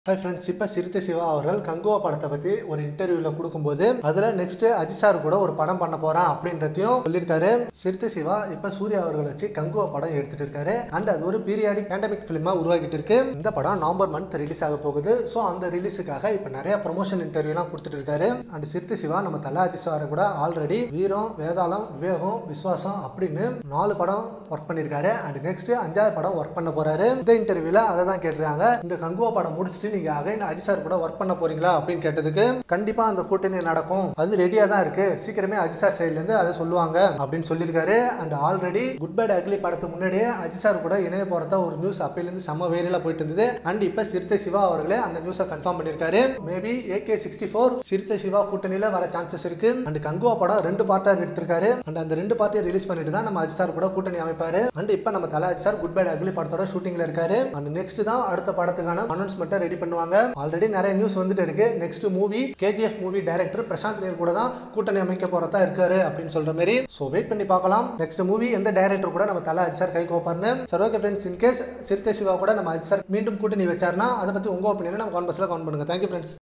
hi friends இப்போ சிறுத்தை சிவா அவர்கள் கங்குவா படத்தை பற்றி ஒரு இன்டர்வியூவில் கொடுக்கும்போது அதில் நெக்ஸ்ட் அஜித் சார் கூட ஒரு படம் பண்ண போகிறேன் அப்படின்றதையும் சொல்லியிருக்காரு சிறுத்தை சிவா இப்போ சூர்யா அவர்கள் வச்சு கங்குவா படம் எடுத்துட்டு இருக்காரு அண்ட் அது ஒரு பீரியாடிக் பேண்டமிக் ஃபிலிமாக உருவாக்கிட்டு இருக்கு இந்த படம் நவம்பர் மந்த் ரிலீஸ் ஆக போகுது ஸோ அந்த ரிலீஸுக்காக இப்போ நிறைய ப்ரொமோஷன் இன்டர்வியூலாம் கொடுத்துட்டு இருக்காரு அண்ட் சிறுத்தை சிவா நம்ம தல அஜித் சாரை கூட ஆல்ரெடி வீரம் வேதாளம் விவேகம் விஸ்வாசம் அப்படின்னு நாலு படம் ஒர்க் பண்ணியிருக்காரு அண்ட் நெக்ஸ்ட் அஞ்சாவது படம் ஒர்க் பண்ண போறாரு இந்த இன்டர்வியூல அதை தான் கேட்டிருக்காங்க இந்த கங்குவா படம் முடிச்சுட்டு நீங்க அகைன் அஜித் சார் கூட ஒர்க் பண்ண போறீங்களா அப்படின்னு கேட்டதுக்கு கண்டிப்பா அந்த கூட்டணி நடக்கும் அது ரெடியா தான் இருக்கு சீக்கிரமே அஜித் சார் சைட்ல இருந்து அதை சொல்லுவாங்க அப்படின்னு சொல்லியிருக்காரு and already Good Bad Ugly படத்துக்கு முன்னாடியே அஜித் சார் கூட இணைய போறதா ஒரு நியூஸ் அப்பையில இருந்து செம்ம வைரலா போயிட்டு இருந்தது அண்ட் இப்ப சிறுத்தை சிவா அவர்களே அந்த நியூஸை கன்ஃபார்ம் பண்ணியிருக்காரு மேபி ஏகே சிக்ஸ்டி ஃபோர் சிறுத்தை சிவா கூட்டணியில வர சான்சஸ் இருக்கு அண்ட் கங்குவா படம் ரெண்டு பார்ட்டா எடுத்திருக்காரு அண்ட் அந்த ரெண்டு பார்ட்டையும் ரிலீஸ் பண்ணிட்டு தான் நம்ம அஜித் சார் கூட கூட்டணி அமைப்பாரு அண்ட் இப்போ நம்ம Thala Ajith sir Good Bad Ugly படத்தோட ஷூட்டிங்ல இருக்காரு அண்ட் நெக்ஸ்ட் தான் அடுத்த படத்துக்கான அனௌன்ஸ்மெண்ட்டை ரெடி பண்ணுவாங்க ஆல்ரெடி நிறைய நியூஸ் வந்துட்டு இருக்கு next movie KGF movie director Prashanth Neel கூட தான் கூட்டணி அமைக்க போறதா இருக்காரு அப்படின்னு சொல்ற மாதிரி ஸோ வெயிட் பண்ணி பார்க்கலாம் நெக்ஸ்ட் மூவி எந்த டைரக்டர் கூட நம்ம தல அஜித் சார் கை கோப்பாருன்னு சரி ஓகே ஃப்ரெண்ட்ஸ் இன் கேஸ் சிறுத்தை சிவா கூட நம்ம அஜித் சார் மீண்டும் கூட்டணி வச்சாருன்னா அதை பத்தி உங்க ஒப்பீனியனை நம்ம கான்பர்ஸ்ல கவுண்ட் பண்ணுங்க தேங்க்யூ ஃப்ரெண்ட்ஸ்